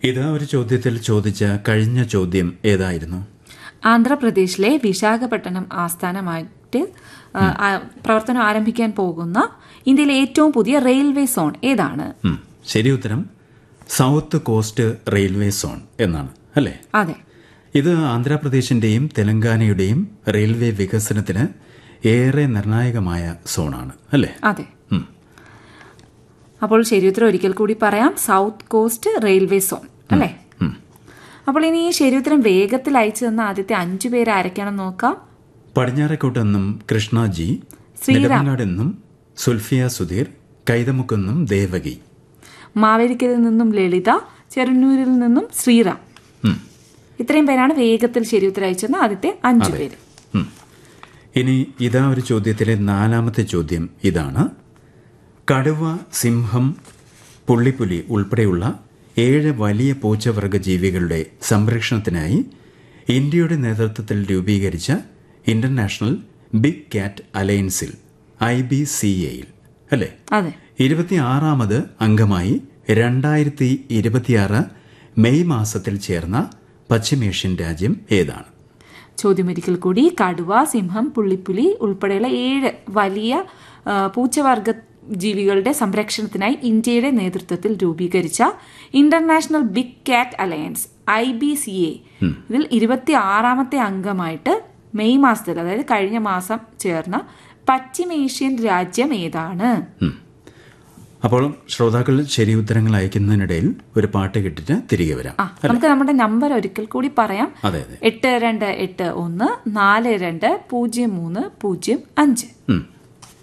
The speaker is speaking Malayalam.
ഇതാ ഒരു ചോദ്യത്തിൽ ചോദിച്ച കഴിഞ്ഞ ചോദ്യം ഏതായിരുന്നു ആന്ധ്രാപ്രദേശിലെ വിശാഖപട്ടണം ആസ്ഥാനമായിട്ട് ആ, ആ, പ്രവർത്തനം ആരംഭിക്കാൻ പോകുന്ന ഇന്ത്യയിലെ ഏറ്റവും പുതിയ റെയിൽവേ സോൺ ഏതാണ് ഉം, ശരി ഉത്തരം സൗത്ത് കോസ്റ്റ് റെയിൽവേ സോൺ എന്നാണ് അല്ലേ അതെ ഇത് ആന്ധ്രാപ്രദേശിന്റെയും തെലങ്കാനയുടെയും റെയിൽവേ വികസനത്തിന് ഏറെ നിർണായകമായ സോണാണ് അല്ലേ അതെ ഉം. അപ്പോൾ ശരിയുത്തരം ഒരിക്കൽ കൂടി പറയാം സൗത്ത് കോസ്റ്റ് റെയിൽവേ സോൺ അല്ലേ ഉം. അപ്പോൾ ഇനി ഈ ശരിയുത്തരം വേഗത്തിൽ അയച്ചു തന്ന ആദ്യത്തെ അഞ്ചു പേര് ആരൊക്കെയാണെന്ന് നോക്കാം പടിഞ്ഞാറക്കോട്ട് നിന്നും കൃഷ്ണജി ശ്രീറാം. നെടുമങ്ങാട് നിന്നും സുൽഫിയ സുധീർ കൈതമുക്കെന്നും ദേവകി മാവേലിക്കലിൽ നിന്നും ലളിത ചെറുന്നൂരിൽ നിന്നും ശ്രീറാം ഉം. ഇത്രയും പേരാണ് വേഗത്തിൽ ശരിയുത്തരം അയച്ചെന്ന ആദ്യത്തെ അഞ്ചു പേര് ഉം. ഇനി ഇതാ ഒരു ചോദ്യത്തിലെ നാലാമത്തെ ചോദ്യം ഇതാണ് കടുവ സിംഹം പുള്ളിപ്പുലി ഉൾപ്പെടെയുള്ള ഏഴ് വലിയ പൂച്ചവർഗ ജീവികളുടെ സംരക്ഷണത്തിനായി ഇന്ത്യയുടെ നേതൃത്വത്തിൽ രൂപീകരിച്ച ഇന്റർനാഷണൽ ബിഗ് കാറ്റ് അലയൻസിൽ ഐ ബി സി എയിൽ അല്ലേ അതെ ഇരുപത്തിയാറാമത് അംഗമായി രണ്ടായിരത്തി ഇരുപത്തിയാറ് മെയ് മാസത്തിൽ ചേർന്ന പശ്ചിമേഷ്യൻ രാജ്യം ഏതാണ് ചോദ്യം ഒരിക്കൽ കൂടി കടുവ സിംഹം പുള്ളിപ്പുലി ഉൾപ്പെടെയുള്ള ഏഴ് വലിയ ആ, പൂച്ചവർഗ ജീവികളുടെ സംരക്ഷണത്തിനായി ഇന്ത്യയുടെ നേതൃത്വത്തിൽ രൂപീകരിച്ച international big cat alliance I B C A ഇതിൽ ഇരുപത്തി ആറാമത്തെ അംഗമായിട്ട് മെയ് മാസത്തിൽ അതായത് കഴിഞ്ഞ മാസം ചേർന്ന പശ്ചിമേഷ്യൻ രാജ്യം ഏതാണ് ഉം. അപ്പോൾ ശ്രോതാക്കൾ ശരി ഉത്തരങ്ങൾ അയക്കുന്നതിനിടയിൽ ഒരു പാട്ട് കേട്ടിട്ട് തിരികെ വരാം ആ നമുക്ക് നമ്മുടെ നമ്പർ ഒരിക്കൽ കൂടി പറയാം അതെ അതെ എട്ട് രണ്ട് എട്ട് ഒന്ന് നാല് രണ്ട് പൂജ്യം മൂന്ന് പൂജ്യം അഞ്ച് ഉം.